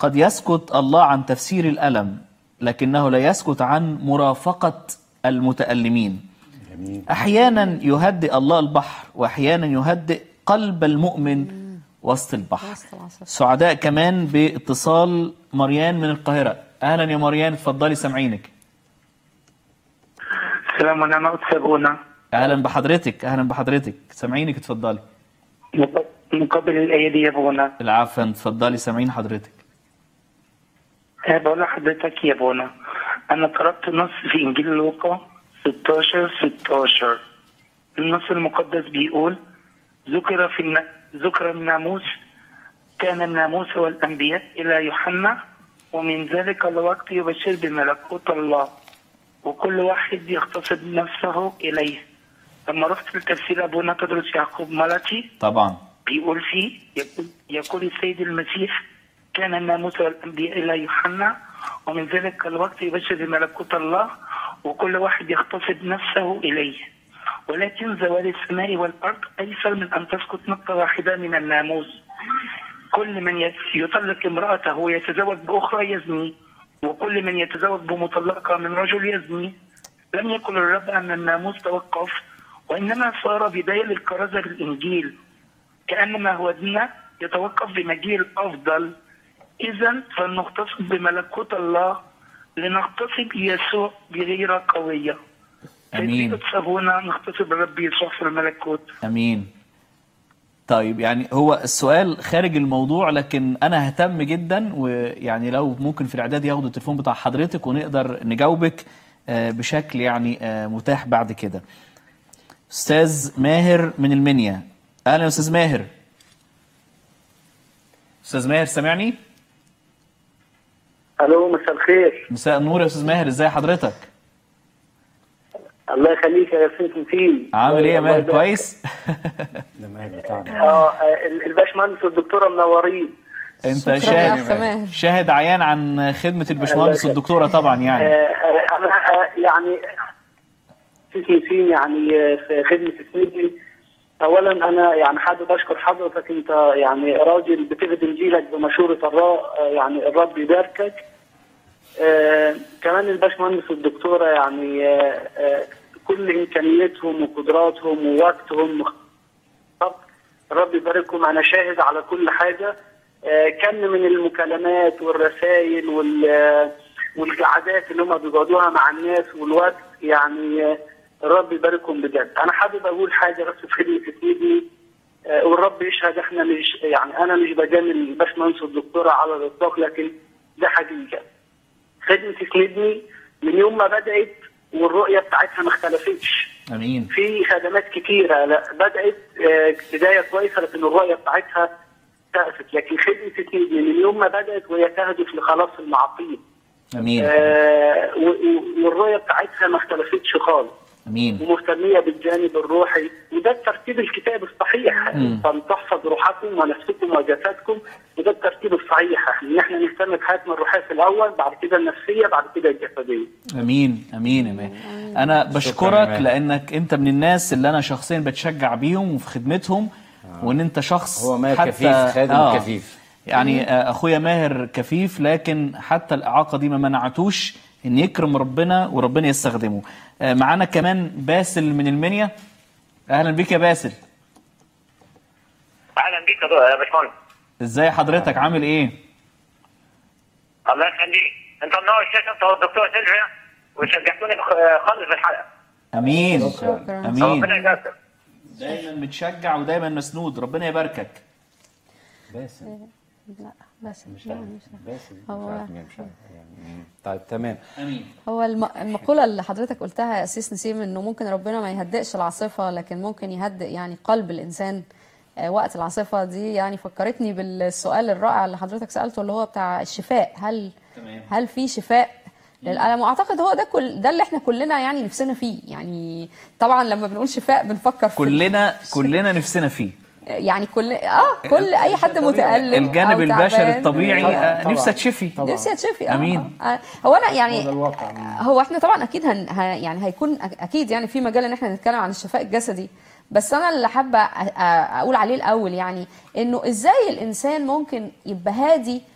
قد يسكت الله عن تفسير الألم لكنه لا يسكت عن مرافقة المتألمين جميل أحيانا يهدئ الله البحر وأحيانا يهدئ قلب المؤمن وسط البحر وسط العاصفة. سعداء كمان باتصال مريان من القاهرة أهلا يا مريان اتفضلي سامعينك السلام عليكم أتسابونا أهلا بحضرتك أهلا بحضرتك سامعينك اتفضلي مقابل الآية دي يا بونا العفو اتفضلي سامعين حضرتك أه بقول لحضرتك يا بونا أنا قرأت نص في إنجيل لوقا 16 16 النص المقدس بيقول ذكر في الن... ذكر الناموس كان الناموس والأنبياء إلى يوحنا ومن ذلك الوقت يبشر بملكوت الله وكل واحد يغتصب نفسه إليه لما رحت لتفسير أبونا تدرس يعقوب ملتي طبعا بيقول فيه يقول, يقول السيد المسيح كان الناموس والأنبياء إلى يوحنا ومن ذلك الوقت يبشر بملكوت الله وكل واحد يغتصب نفسه إليه ولكن زوال السماء والأرض أيسر من أن تسقط نقطة واحدة من الناموس كل من يت- يطلق امرأته ويتزوج بأخرى يزني وكل من يتزوج بمطلقة من رجل يزني لم يكن الرب أن الناموس توقف وإنما صار بداية للكرازة بالإنجيل كأنما هو دينا يتوقف بمجيء الأفضل إذا فلنغتصب بملكوت الله لنغتصب يسوع بغيرة قوية أمين. صابونا نغتصب الرب يسوع في الملكوت امين طيب يعني هو السؤال خارج الموضوع لكن انا ههتم جدا ويعني لو ممكن في الاعداد ياخدوا التليفون بتاع حضرتك ونقدر نجاوبك آه، بشكل يعني آه، متاح بعد كده استاذ ماهر من المنيا اهلا يا استاذ ماهر استاذ ماهر سامعني الو مساء الخير مساء النور يا استاذ ماهر ازاي حضرتك الله يخليك يا سيدي فين عامل ايه يا ماهر كويس ده ماهر بتاعنا اه آه، الباشمهندس والدكتوره منورين انت شكراً يا شاهد أخ ماهر. شاهد عيان عن خدمه الباشمهندس والدكتوره طبعا آه، يعني آه، انا آه، يعني اسمي سين يعني آه، في خدمه سيدي اولا انا يعني حابب اشكر حضرتك انت يعني راجل بتخدم جيلك بمشوره الله آه، يعني الرب يباركك آه، كمان الباشمهندس والدكتوره يعني آه، آه، كل امكانياتهم وقدراتهم ووقتهم مخ- الرب يبارككم انا شاهد على كل حاجه آه، كم من المكالمات والرسائل وال آه، والقعدات اللي هم بيقعدوها مع الناس والوقت يعني آه، الرب يبارككم بجد انا حابب اقول حاجه بس في خدمه سيدي آه، والرب يشهد احنا مش يعني انا مش بجامل الباشمهندس والدكتوره على الاطلاق لكن ده حقيقه خدمه سندني من يوم ما بدات والرؤيه بتاعتها ما اختلفتش امين في خدمات كتيرة لا بدأت آه، بداية كويسة لكن الرؤية بتاعتها اختلفت لكن خدمة سيدي من يوم ما بدأت وهي تهدف لخلاص المعاصين امين آه، و- و- والرؤية بتاعتها ما اختلفتش خالص امين ومهتمية بالجانب الروحي وده ترتيب الكتاب الصحيح مم. فلتحفظ روحكم ونفسكم وجسدكم وده الترتيب الصحيح ان احنا نهتم بحياتنا الروحيه في الاول بعد كده النفسيه بعد كده الجسديه امين امين يا ماهر انا بشكرك ماهر. لانك انت من الناس اللي انا شخصيا بتشجع بيهم وفي خدمتهم وان انت شخص هو ماهر حتى- كفيف، خادم كفيف. يعني آه، اخويا ماهر كفيف لكن حتى الاعاقه دي ما منعتوش ان يكرم ربنا وربنا يستخدمه آه، معانا كمان باسل من المنيا اهلا بيك يا باسل اهلا بيك يا باشمهندس ازاي حضرتك عامل ايه الله يخليك انت منور الشاشه انت والدكتور سيلفيا وشجعتوني بخ- خالص في الحلقه امين شكراً. امين ربنا يجازيك دايما متشجع ودايما مسنود ربنا يباركك باسل لا بس مش لا، عارف مش عارف. باسل مش هو- عارف مين، مش عارف يعني مم. طيب تمام امين هو الم- المقولة اللي حضرتك قلتها يا أسيس نسيم إنه ممكن ربنا ما يهدئش العاصفة لكن ممكن يهدئ يعني قلب الإنسان آه، وقت العاصفة دي يعني فكرتني بالسؤال الرائع اللي حضرتك سألته اللي هو بتاع الشفاء هل تمام. هل في شفاء للألم وأعتقد هو ده كل ده اللي احنا كلنا يعني نفسنا فيه يعني طبعا لما بنقول شفاء بنفكر في كلنا كلنا نفسنا فيه يعني كل اه كل اي حد متألم الجانب أو البشري تعبان. الطبيعي طبعاً، آه، طبعاً. نفسي اتشفي طبعاً. نفسي اتشفي اه أمين. آه. هو انا يعني هو ده الواقع مم. هو احنا طبعا اكيد هن ه- يعني هيكون أك- اكيد يعني في مجال ان احنا نتكلم عن الشفاء الجسدي بس انا اللي حابه أ- أ- اقول عليه الاول يعني انه ازاي الانسان ممكن يبقى هادي